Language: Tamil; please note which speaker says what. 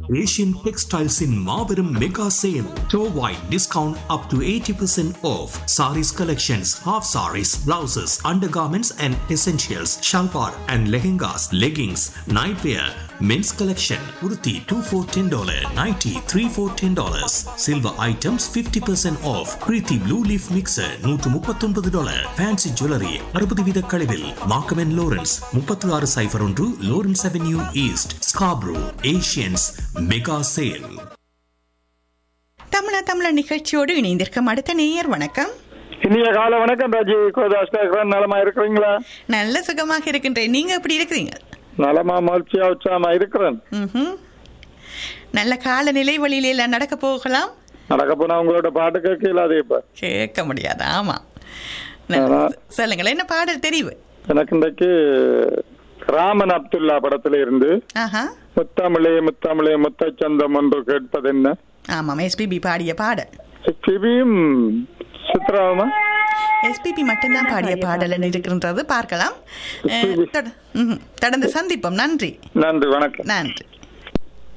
Speaker 1: ஏஷியன் டெக்ஸ்டைல்ஸின் மாபெரும் மெகா சேல் டோ வைட் discount up to eighty percent off sarees collections half sarees blouses undergarments and essentials shalwar and lehengas leggings nightwear men's collection kurti 2 for $10 nighty 3 for $10 silver items 50% off preeti blue leaf mixer 139 dollar fancy jewellery அறுபது வீத கழிவில் மார்க்கம் அண்ட் லோரன்ஸ் முப்பத்தி ஆறு சைஃபர் ஒன்று Lawrence Avenue East Scarborough Asians mega sale
Speaker 2: தமிழா தமிழா நிகழ்ச்சியோடு இணைந்திருக்கும் அடுத்த நேயர் வணக்கம்
Speaker 3: இனிய கால வணக்கம் ராஜி கோதாஸ் கேக்குறேன் நலமா இருக்கிறீங்களா
Speaker 2: நல்ல சுகமாக இருக்கின்றேன் நீங்க எப்படி இருக்கிறீங்க
Speaker 3: நலமா மகிழ்ச்சியா உற்சாகமா இருக்கிறேன்
Speaker 2: ம்ஹும். நல்ல காலநிலை வழியில எல்லாம் நடக்க போகலாம்
Speaker 3: நடக்க போனா உங்களோட பாட்டு கேட்கல அது இப்ப
Speaker 2: கேட்க முடியாது ஆமா நல்ல-
Speaker 3: ஆமா.
Speaker 2: சொல்லுங்களேன் என்ன பாடல் தெரிவு
Speaker 3: எனக்கு இன்றைக்கு ராமன் அப்துல்லா படத்துல இருந்து
Speaker 2: ஆஹா
Speaker 3: முத்தமிழே முத்தமிழே முத்தச்சந்தம் ஒன்று கேட்பது என்ன
Speaker 2: ஆமாம் எஸ்பிபி பாடிய பாடல்
Speaker 3: சிவியும் சித்ராவுமா
Speaker 2: எஸ்பிபி மட்டும்தான் பாடிய பாடல் இருக்கின்றது பார்க்கலாம் அஹ், தொட- ம்ஹும். தொடர்ந்து சந்திப்போம் நன்றி
Speaker 3: நன்றி வணக்கம்
Speaker 2: நன்றி